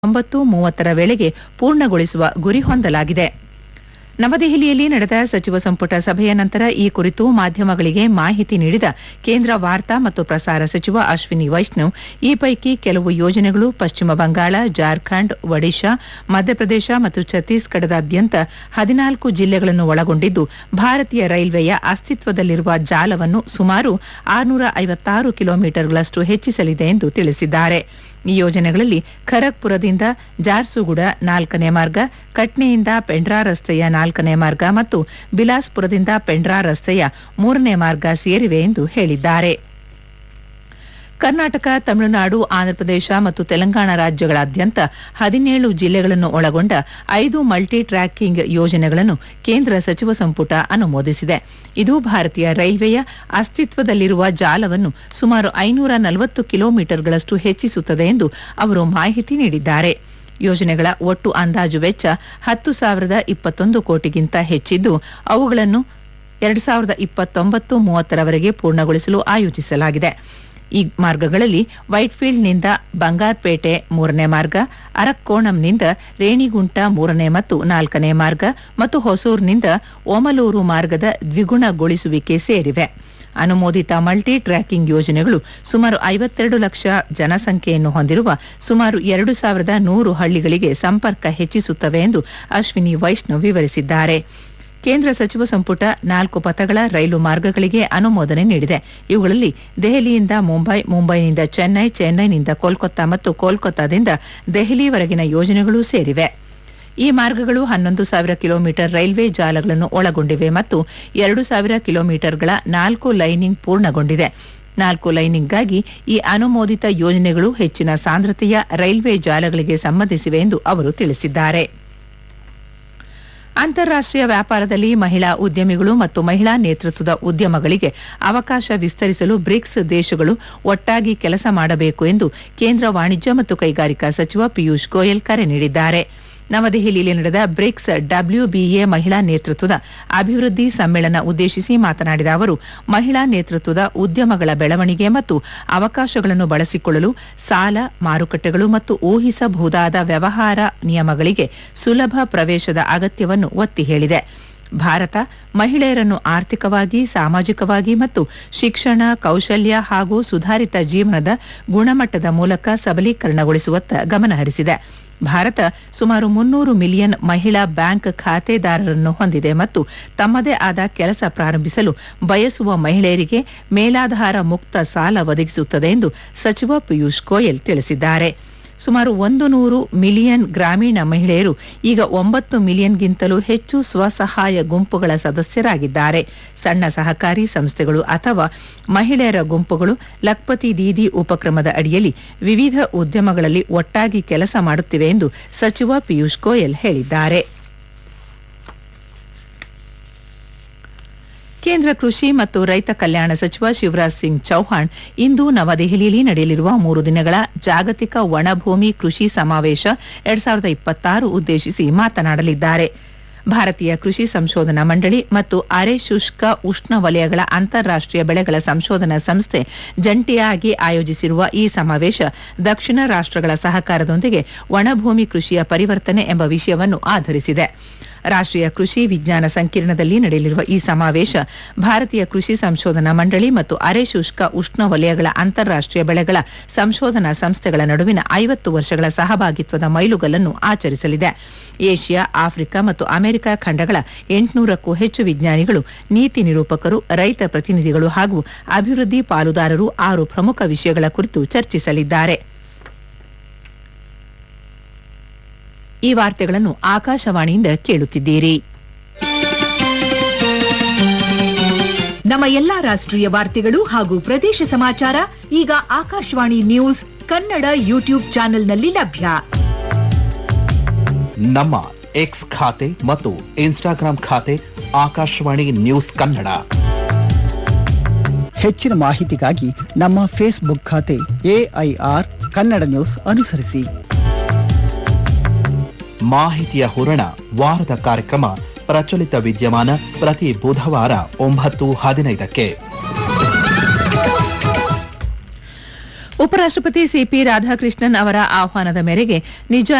ಒಂಬತ್ತು ಮೂವತ್ತರ ವೇಳೆಗೆ ಪೂರ್ಣಗೊಳಿಸುವ ಗುರಿ ಹೊಂದಲಾಗಿದೆ ನವದೆಹಲಿಯಲ್ಲಿ ನಡೆದ ಸಚಿವ ಸಂಪುಟ ಸಭೆಯ ನಂತರ ಈ ಕುರಿತು ಮಾಧ್ಯಮಗಳಿಗೆ ಮಾಹಿತಿ ನೀಡಿದ ಕೇಂದ್ರ ವಾರ್ತಾ ಮತ್ತು ಪ್ರಸಾರ ಸಚಿವ ಅಶ್ವಿನಿ ವೈಷ್ಣವ್ ಈ ಪೈಕಿ ಕೆಲವು ಯೋಜನೆಗಳು ಪಶ್ಚಿಮ ಬಂಗಾಳ ಜಾರ್ಖಂಡ್ ಒಡಿಶಾ ಮಧ್ಯಪ್ರದೇಶ ಮತ್ತು ಛತ್ತೀಸ್ಗಢದಾದ್ಯಂತ ಹದಿನಾಲ್ಕು ಜಿಲ್ಲೆಗಳನ್ನು ಒಳಗೊಂಡಿದ್ದು ಭಾರತೀಯ ರೈಲ್ವೆಯ ಅಸ್ತಿತ್ವದಲ್ಲಿರುವ ಜಾಲವನ್ನು ಸುಮಾರು ಆರುನೂರ ಐವತ್ತಾರು ಕಿಲೋಮೀಟರ್ಗಳಷ್ಟು ಹೆಚ್ಚಿಸಲಿದೆ ಎಂದು ತಿಳಿಸಿದ್ದಾರೆ ಈ ಯೋಜನೆಗಳಲ್ಲಿ ಖರಗ್ಪುರದಿಂದ ಜಾರ್ಸುಗುಡ ನಾಲ್ಕನೇ ಮಾರ್ಗ ಕಟ್ನಿಯಿಂದ ಪೆಂಡ್ರಾ ರಸ್ತೆಯ ನಾಲ್ಕನೇ ಮಾರ್ಗ ಮತ್ತು ಬಿಲಾಸ್ಪುರದಿಂದ ಪೆಂಡ್ರಾ ರಸ್ತೆಯ ಮೂರನೇ ಮಾರ್ಗ ಸೇರಿವೆ ಎಂದು ಹೇಳಿದ್ದಾರೆ ಕರ್ನಾಟಕ ತಮಿಳುನಾಡು ಆಂಧ್ರಪ್ರದೇಶ ಮತ್ತು ತೆಲಂಗಾಣ ರಾಜ್ಯಗಳಾದ್ಯಂತ ಹದಿನೇಳು ಜಿಲ್ಲೆಗಳನ್ನು ಒಳಗೊಂಡ ಐದು ಮಲ್ಟಿ ಟ್ರ್ಯಾಕಿಂಗ್ ಯೋಜನೆಗಳನ್ನು ಕೇಂದ್ರ ಸಚಿವ ಸಂಪುಟ ಅನುಮೋದಿಸಿದೆ ಇದು ಭಾರತೀಯ ರೈಲ್ವೆಯ ಅಸ್ತಿತ್ವದಲ್ಲಿರುವ ಜಾಲವನ್ನು ಸುಮಾರು ಐನೂರ ನಲವತ್ತು ಕಿಲೋಮೀಟರ್ಗಳಷ್ಟು ಹೆಚ್ಚಿಸುತ್ತದೆ ಎಂದು ಅವರು ಮಾಹಿತಿ ನೀಡಿದ್ದಾರೆ ಯೋಜನೆಗಳ ಒಟ್ಟು ಅಂದಾಜು ವೆಚ್ಚ ಹತ್ತು ಸಾವಿರದ ಇಪ್ಪತ್ತೊಂದು ಕೋಟಿಗಿಂತ ಹೆಚ್ಚಿದ್ದು ಅವುಗಳನ್ನು ಎರಡು ಸಾವಿರದ ಇಪ್ಪತ್ತೊಂಬತ್ತು ಮೂವತ್ತರವರೆಗೆ ಪೂರ್ಣಗೊಳಿಸಲು ಆಯೋಜಿಸಲಾಗಿದೆ ಈ ಮಾರ್ಗಗಳಲ್ಲಿ ವೈಟ್ಫೀಲ್ಡ್ನಿಂದ ಬಂಗಾರ್ಪೇಟೆ ಮೂರನೇ ಮಾರ್ಗ ಅರಕ್ಕೋಣಂನಿಂದ ರೇಣಿಗುಂಟ ಮೂರನೇ ಮತ್ತು ನಾಲ್ಕನೇ ಮಾರ್ಗ ಮತ್ತು ಹೊಸೂರ್ನಿಂದ ಓಮಲೂರು ಮಾರ್ಗದ ದ್ವಿಗುಣಗೊಳಿಸುವಿಕೆ ಸೇರಿವೆ ಅನುಮೋದಿತ ಮಲ್ಟಿ ಟ್ರ್ಯಾಕಿಂಗ್ ಯೋಜನೆಗಳು ಸುಮಾರು ಐವತ್ತೆರಡು ಲಕ್ಷ ಜನಸಂಖ್ಯೆಯನ್ನು ಹೊಂದಿರುವ ಸುಮಾರು ಎರಡು ಸಾವಿರದ ನೂರು ಹಳ್ಳಿಗಳಿಗೆ ಸಂಪರ್ಕ ಹೆಚ್ಚಿಸುತ್ತವೆ ಎಂದು ಅಶ್ವಿನಿ ವೈಷ್ಣವ್ ವಿವರಿಸಿದ್ದಾರೆ ಕೇಂದ್ರ ಸಚಿವ ಸಂಪುಟ ನಾಲ್ಕು ಪಥಗಳ ರೈಲು ಮಾರ್ಗಗಳಿಗೆ ಅನುಮೋದನೆ ನೀಡಿದೆ ಇವುಗಳಲ್ಲಿ ದೆಹಲಿಯಿಂದ ಮುಂಬೈ ಮುಂಬೈನಿಂದ ಚೆನ್ನೈ ಚೆನ್ನೈನಿಂದ ಕೋಲ್ಕತ್ತಾ ಮತ್ತು ಕೋಲ್ಕತ್ತಾದಿಂದ ದೆಹಲಿವರೆಗಿನ ಯೋಜನೆಗಳೂ ಸೇರಿವೆ ಈ ಮಾರ್ಗಗಳು ಹನ್ನೊಂದು ಸಾವಿರ ಕಿಲೋಮೀಟರ್ ರೈಲ್ವೆ ಜಾಲಗಳನ್ನು ಒಳಗೊಂಡಿವೆ ಮತ್ತು ಎರಡು ಸಾವಿರ ಕಿಲೋಮೀಟರ್ಗಳ ನಾಲ್ಕು ಲೈನಿಂಗ್ ಪೂರ್ಣಗೊಂಡಿದೆ ನಾಲ್ಕು ಲೈನಿಂಗ್ಗಾಗಿ ಈ ಅನುಮೋದಿತ ಯೋಜನೆಗಳು ಹೆಚ್ಚಿನ ಸಾಂದ್ರತೆಯ ರೈಲ್ವೆ ಜಾಲಗಳಿಗೆ ಸಂಬಂಧಿಸಿವೆ ಎಂದು ಅವರು ತಿಳಿಸಿದ್ದಾರೆ ಅಂತಾರಾಷ್ಟೀಯ ವ್ಯಾಪಾರದಲ್ಲಿ ಮಹಿಳಾ ಉದ್ಯಮಿಗಳು ಮತ್ತು ಮಹಿಳಾ ನೇತೃತ್ವದ ಉದ್ಯಮಗಳಿಗೆ ಅವಕಾಶ ವಿಸ್ತರಿಸಲು ಬ್ರಿಕ್ಸ್ ದೇಶಗಳು ಒಟ್ಟಾಗಿ ಕೆಲಸ ಮಾಡಬೇಕು ಎಂದು ಕೇಂದ್ರ ವಾಣಿಜ್ಯ ಮತ್ತು ಕೈಗಾರಿಕಾ ಸಚಿವ ಪಿಯೂಷ್ ಗೋಯಲ್ ಕರೆ ನೀಡಿದ್ದಾರೆ ನವದೆಹಲಿಯಲ್ಲಿ ನಡೆದ ಬ್ರಿಕ್ಸ್ ಡಬ್ಲ್ಯೂಬಿಎ ಮಹಿಳಾ ನೇತೃತ್ವದ ಅಭಿವೃದ್ಧಿ ಸಮ್ಮೇಳನ ಉದ್ದೇಶಿಸಿ ಮಾತನಾಡಿದ ಅವರು ಮಹಿಳಾ ನೇತೃತ್ವದ ಉದ್ಯಮಗಳ ಬೆಳವಣಿಗೆ ಮತ್ತು ಅವಕಾಶಗಳನ್ನು ಬಳಸಿಕೊಳ್ಳಲು ಸಾಲ ಮಾರುಕಟ್ಟೆಗಳು ಮತ್ತು ಊಹಿಸಬಹುದಾದ ವ್ಯವಹಾರ ನಿಯಮಗಳಿಗೆ ಸುಲಭ ಪ್ರವೇಶದ ಅಗತ್ಯವನ್ನು ಒತ್ತಿ ಹೇಳಿದೆ ಭಾರತ ಮಹಿಳೆಯರನ್ನು ಆರ್ಥಿಕವಾಗಿ ಸಾಮಾಜಿಕವಾಗಿ ಮತ್ತು ಶಿಕ್ಷಣ ಕೌಶಲ್ಯ ಹಾಗೂ ಸುಧಾರಿತ ಜೀವನದ ಗುಣಮಟ್ಟದ ಮೂಲಕ ಸಬಲೀಕರಣಗೊಳಿಸುವತ್ತ ಗಮನಹರಿಸಿದೆ ಭಾರತ ಸುಮಾರು ಮುನ್ನೂರು ಮಿಲಿಯನ್ ಮಹಿಳಾ ಬ್ಯಾಂಕ್ ಖಾತೆದಾರರನ್ನು ಹೊಂದಿದೆ ಮತ್ತು ತಮ್ಮದೇ ಆದ ಕೆಲಸ ಪ್ರಾರಂಭಿಸಲು ಬಯಸುವ ಮಹಿಳೆಯರಿಗೆ ಮೇಲಾಧಾರ ಮುಕ್ತ ಸಾಲ ಒದಗಿಸುತ್ತದೆ ಎಂದು ಸಚಿವ ಪಿಯೂಷ್ ಗೋಯಲ್ ತಿಳಿಸಿದ್ದಾರೆ ಸುಮಾರು ಒಂದು ನೂರು ಮಿಲಿಯನ್ ಗ್ರಾಮೀಣ ಮಹಿಳೆಯರು ಈಗ ಒಂಬತ್ತು ಮಿಲಿಯನ್ಗಿಂತಲೂ ಹೆಚ್ಚು ಸ್ವಸಹಾಯ ಗುಂಪುಗಳ ಸದಸ್ಯರಾಗಿದ್ದಾರೆ ಸಣ್ಣ ಸಹಕಾರಿ ಸಂಸ್ಥೆಗಳು ಅಥವಾ ಮಹಿಳೆಯರ ಗುಂಪುಗಳು ಲಕ್ಪತಿ ದೀದಿ ಉಪಕ್ರಮದ ಅಡಿಯಲ್ಲಿ ವಿವಿಧ ಉದ್ಯಮಗಳಲ್ಲಿ ಒಟ್ಟಾಗಿ ಕೆಲಸ ಮಾಡುತ್ತಿವೆ ಎಂದು ಸಚಿವ ಪಿಯೂಷ್ ಗೋಯಲ್ ಹೇಳಿದ್ದಾರೆ ಕೇಂದ್ರ ಕೃಷಿ ಮತ್ತು ರೈತ ಕಲ್ಯಾಣ ಸಚಿವ ಶಿವರಾಜ್ ಸಿಂಗ್ ಚೌಹಾಣ್ ಇಂದು ನವದೆಹಲಿಯಲ್ಲಿ ನಡೆಯಲಿರುವ ಮೂರು ದಿನಗಳ ಜಾಗತಿಕ ಒಣಭೂಮಿ ಕೃಷಿ ಸಮಾವೇಶ ಎರಡ್ ಸಾವಿರದ ಇಪ್ಪತ್ತಾರು ಉದ್ದೇಶಿಸಿ ಮಾತನಾಡಲಿದ್ದಾರೆ ಭಾರತೀಯ ಕೃಷಿ ಸಂಶೋಧನಾ ಮಂಡಳಿ ಮತ್ತು ಅರೆ ಶುಷ್ಕ ಉಷ್ಣ ವಲಯಗಳ ಅಂತಾರಾಷ್ಟೀಯ ಬೆಳೆಗಳ ಸಂಶೋಧನಾ ಸಂಸ್ಥೆ ಜಂಟಿಯಾಗಿ ಆಯೋಜಿಸಿರುವ ಈ ಸಮಾವೇಶ ದಕ್ಷಿಣ ರಾಷ್ಟ್ರಗಳ ಸಹಕಾರದೊಂದಿಗೆ ಒಣಭೂಮಿ ಕೃಷಿಯ ಪರಿವರ್ತನೆ ಎಂಬ ವಿಷಯವನ್ನು ಆಧರಿಸಿದೆ ರಾಷ್ಟ್ರೀಯ ಕೃಷಿ ವಿಜ್ಞಾನ ಸಂಕಿರಣದಲ್ಲಿ ನಡೆಯಲಿರುವ ಈ ಸಮಾವೇಶ ಭಾರತೀಯ ಕೃಷಿ ಸಂಶೋಧನಾ ಮಂಡಳಿ ಮತ್ತು ಅರೆ ಶುಷ್ಕ ಉಷ್ಣ ವಲಯಗಳ ಅಂತಾರಾಷ್ಟೀಯ ಬೆಳೆಗಳ ಸಂಶೋಧನಾ ಸಂಸ್ಥೆಗಳ ನಡುವಿನ ಐವತ್ತು ವರ್ಷಗಳ ಸಹಭಾಗಿತ್ವದ ಮೈಲುಗಲ್ಲನ್ನು ಆಚರಿಸಲಿದೆ ಏಷ್ಯಾ ಆಫ್ರಿಕಾ ಮತ್ತು ಅಮೆರಿಕ ಖಂಡಗಳ ಎಂಟುನೂರಕ್ಕೂ ಹೆಚ್ಚು ವಿಜ್ಞಾನಿಗಳು ನೀತಿ ನಿರೂಪಕರು ರೈತ ಪ್ರತಿನಿಧಿಗಳು ಹಾಗೂ ಅಭಿವೃದ್ಧಿ ಪಾಲುದಾರರು ಆರು ಪ್ರಮುಖ ವಿಷಯಗಳ ಕುರಿತು ಚರ್ಚಿಸಲಿದ್ದಾರೆ ಈ ವಾರ್ತೆಗಳನ್ನು ಆಕಾಶವಾಣಿಯಿಂದ ಕೇಳುತ್ತಿದ್ದೀರಿ ನಮ್ಮ ಎಲ್ಲಾ ರಾಷ್ಟ್ರೀಯ ವಾರ್ತೆಗಳು ಹಾಗೂ ಪ್ರದೇಶ ಸಮಾಚಾರ ಈಗ ಆಕಾಶವಾಣಿ ನ್ಯೂಸ್ ಕನ್ನಡ ಯೂಟ್ಯೂಬ್ ಚಾನೆಲ್ನಲ್ಲಿ ಲಭ್ಯ ನಮ್ಮ ಎಕ್ಸ್ ಖಾತೆ ಮತ್ತು ಇನ್ಸ್ಟಾಗ್ರಾಂ ಖಾತೆ ಆಕಾಶವಾಣಿ ನ್ಯೂಸ್ ಕನ್ನಡ ಹೆಚ್ಚಿನ ಮಾಹಿತಿಗಾಗಿ ನಮ್ಮ ಫೇಸ್ಬುಕ್ ಖಾತೆ ಎಐಆರ್ ಕನ್ನಡ ನ್ಯೂಸ್ ಅನುಸರಿಸಿ ಮಾಹಿತಿಯ ಹೂರಣ ವಾರದ ಕಾರ್ಯಕ್ರಮ ಪ್ರಚಲಿತ ವಿದ್ಯಮಾನ ಪ್ರತಿ ಬುಧವಾರ ಒಂಬತ್ತು ಹದಿನೈದಕ್ಕೆ ಉಪರಾಷ್ಟ್ರಪತಿ ಸಿಪಿ ರಾಧಾಕೃಷ್ಣನ್ ಅವರ ಆಹ್ವಾನದ ಮೇರೆಗೆ ನಿಜ